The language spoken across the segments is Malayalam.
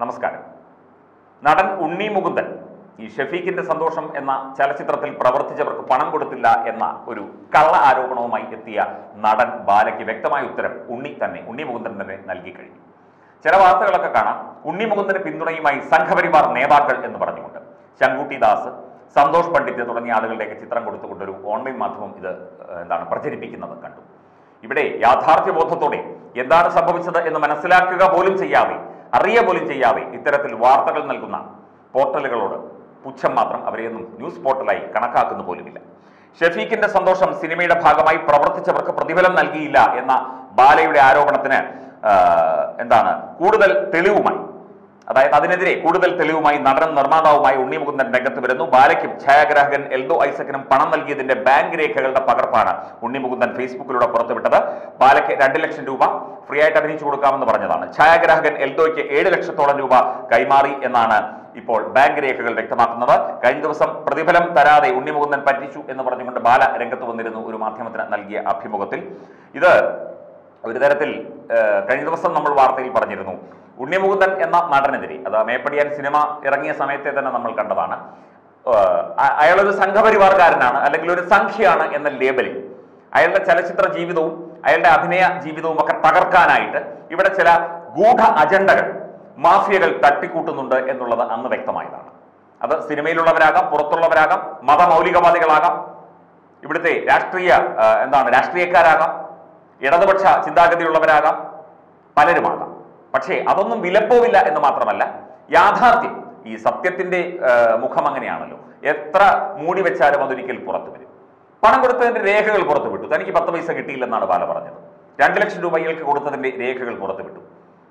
നമസ്കാരം നടൻ ഉണ്ണി മുകുന്ദൻ ഈ ഷഫീഖിന്റെ സന്തോഷം എന്ന ചലച്ചിത്രത്തിൽ പ്രവർത്തിച്ചവർക്ക് പണം കൊടുത്തില്ല എന്ന ഒരു കള്ള ആരോപണവുമായി എത്തിയ നടൻ ബാലയ്ക്ക് വ്യക്തമായ ഉത്തരം ഉണ്ണി തന്നെ ഉണ്ണി മുകുന്ദൻ തന്നെ നൽകി കഴിഞ്ഞു ചില വാർത്തകളൊക്കെ കാണാം ഉണ്ണി മുകുന്ദന് പിന്തുണയുമായി സംഘപരിവാർ നേതാക്കൾ എന്ന് പറഞ്ഞുകൊണ്ട് ശങ്കുട്ടി ദാസ് സന്തോഷ് പണ്ഡിറ്റ് തുടങ്ങിയ ആളുകളുടെയൊക്കെ ചിത്രം കൊടുത്തുകൊണ്ട് ഒരു ഓൺലൈൻ മാധ്യമം ഇത് ഏഹ്, എന്താണ് പ്രചരിപ്പിക്കുന്നത് കണ്ടു ഇവിടെ യാഥാർത്ഥ്യബോധത്തോടെ എന്താണ് സംഭവിച്ചത് എന്ന് മനസ്സിലാക്കുക പോലും ചെയ്യാതെ അറിയ പോലും ചെയ്യാതെ ഇത്തരത്തിൽ വാർത്തകൾ നൽകുന്ന പോർട്ടലുകളോട് പുച്ഛം മാത്രം അവരെയൊന്നും ന്യൂസ് പോർട്ടലായി കണക്കാക്കുന്നു പോലുമില്ല ഷഫീഖിന്റെ സന്തോഷം സിനിമയുടെ ഭാഗമായി പ്രവർത്തിച്ചവർക്ക് പ്രതിഫലം നൽകിയില്ല എന്ന ബാലയുടെ ആരോപണത്തിന് ആ, എന്താണ് കൂടുതൽ തെളിവുമായി അതായത് അതിനെതിരെ കൂടുതൽ തെളിവുമായി നടനും നിർമ്മാതാവുമായി ഉണ്ണി മുകുന്ദൻ രംഗത്ത് വരുന്നു ബാലയ്ക്കും ഛായാഗ്രാഹകൻ എൽദോ ഐസക്കിനും പണം നൽകിയതിന്റെ ബാങ്ക് രേഖകളുടെ പകർപ്പാണ് ഉണ്ണി മുകുന്ദൻ ഫേസ്ബുക്കിലൂടെ പുറത്തുവിട്ടത് ബാലയ്ക്ക് രണ്ട് ലക്ഷം രൂപ ഫ്രീ ആയിട്ട് അഭിനയിച്ചു കൊടുക്കാമെന്ന് പറഞ്ഞതാണ് ഛായാഗ്രാഹകൻ എൽദോയ്ക്ക് ഏഴ് ലക്ഷത്തോളം രൂപ കൈമാറി എന്നാണ് ഇപ്പോൾ ബാങ്ക് രേഖകൾ വ്യക്തമാക്കുന്നത് കഴിഞ്ഞ ദിവസം പ്രതിഫലം തരാതെ ഉണ്ണി മുകുന്ദൻ പറ്റിച്ചു എന്ന് പറഞ്ഞുകൊണ്ട് ബാല രംഗത്ത് വന്നിരുന്നു ഒരു മാധ്യമത്തിന് നൽകിയ അഭിമുഖത്തിൽ ഇത് ഒരു തരത്തിൽ ഏഹ്, കഴിഞ്ഞ ദിവസം നമ്മൾ വാർത്തയിൽ പറഞ്ഞിരുന്നു ഉണ്ണിമുകുന്ദൻ എന്ന നടനെതിരെ അത് മേപ്പടിയാൻ സിനിമ ഇറങ്ങിയ സമയത്തെ തന്നെ നമ്മൾ കണ്ടതാണ് ഏഹ്, അ- അയാളൊരു സംഘപരിവാർക്കാരനാണ് അല്ലെങ്കിൽ ഒരു സംഖ്യയാണ് എന്ന ലേബലിൽ അയാളുടെ ചലച്ചിത്ര ജീവിതവും അയാളുടെ അഭിനയ ജീവിതവും ഒക്കെ തകർക്കാനായിട്ട് ഇവിടെ ചില ഗൂഢ അജണ്ടകൾ മാഫിയകൾ തട്ടിക്കൂട്ടുന്നുണ്ട് എന്നുള്ളത് അന്ന് വ്യക്തമായതാണ് അത് സിനിമയിലുള്ളവരാകാം പുറത്തുള്ളവരാകാം മതമൗലികവാദികളാകാം ഇവിടുത്തെ രാഷ്ട്രീയ ആ, എന്താണ് രാഷ്ട്രീയക്കാരാകാം ഇടതുപക്ഷ ചിന്താഗതിയുള്ളവരാകാം പലരുമാകാം പക്ഷേ അതൊന്നും വിലപ്പോവില്ല എന്ന് മാത്രമല്ല യാഥാർത്ഥ്യം ഈ സത്യത്തിന്റെ ആ, മുഖം അങ്ങനെയാണല്ലോ എത്ര മൂടി വെച്ചാലും അതൊരിക്കൽ പുറത്തു വരും പണം കൊടുത്തതിന്റെ രേഖകൾ പുറത്തു വിട്ടു തനിക്ക് പത്ത് പൈസ കിട്ടിയില്ലെന്നാണ് ബാല പറഞ്ഞത് രണ്ട് ലക്ഷം രൂപ ഇയാൾക്ക് കൊടുത്തതിന്റെ രേഖകൾ പുറത്തു വിട്ടു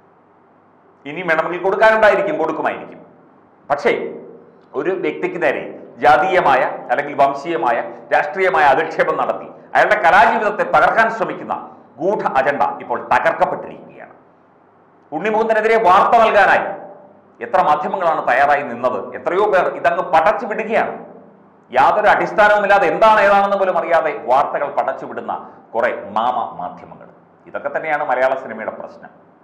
ഇനി വേണമെങ്കിൽ കൊടുക്കാനുണ്ടായിരിക്കും കൊടുക്കുമായിരിക്കും പക്ഷേ ഒരു വ്യക്തിക്ക് നേരെ ജാതീയമായ അല്ലെങ്കിൽ വംശീയമായ രാഷ്ട്രീയമായ അധിക്ഷേപം നടത്തി അയാളുടെ കലാജീവിതത്തെ തകർക്കാൻ ശ്രമിക്കുന്ന ഗൂഢ അജണ്ട ഇപ്പോൾ തകർക്കപ്പെട്ടിരിക്കുകയാണ് ഉണ്ണിമുകുന്ദനെതിരെ വാർത്ത നൽകാനായി എത്ര മാധ്യമങ്ങളാണ് തയ്യാറായി നിന്നത് എത്രയോ പേർ ഇതങ്ങ് പടച്ചു വിടുകയാണ് യാതൊരു അടിസ്ഥാനവുമില്ലാതെ എന്താണ് ഏതാണെന്ന് പോലും അറിയാതെ വാർത്തകൾ പടച്ചു വിടുന്ന കുറെ മാമ മാധ്യമങ്ങൾ ഇതൊക്കെ തന്നെയാണ് മലയാള സിനിമയുടെ പ്രശ്നം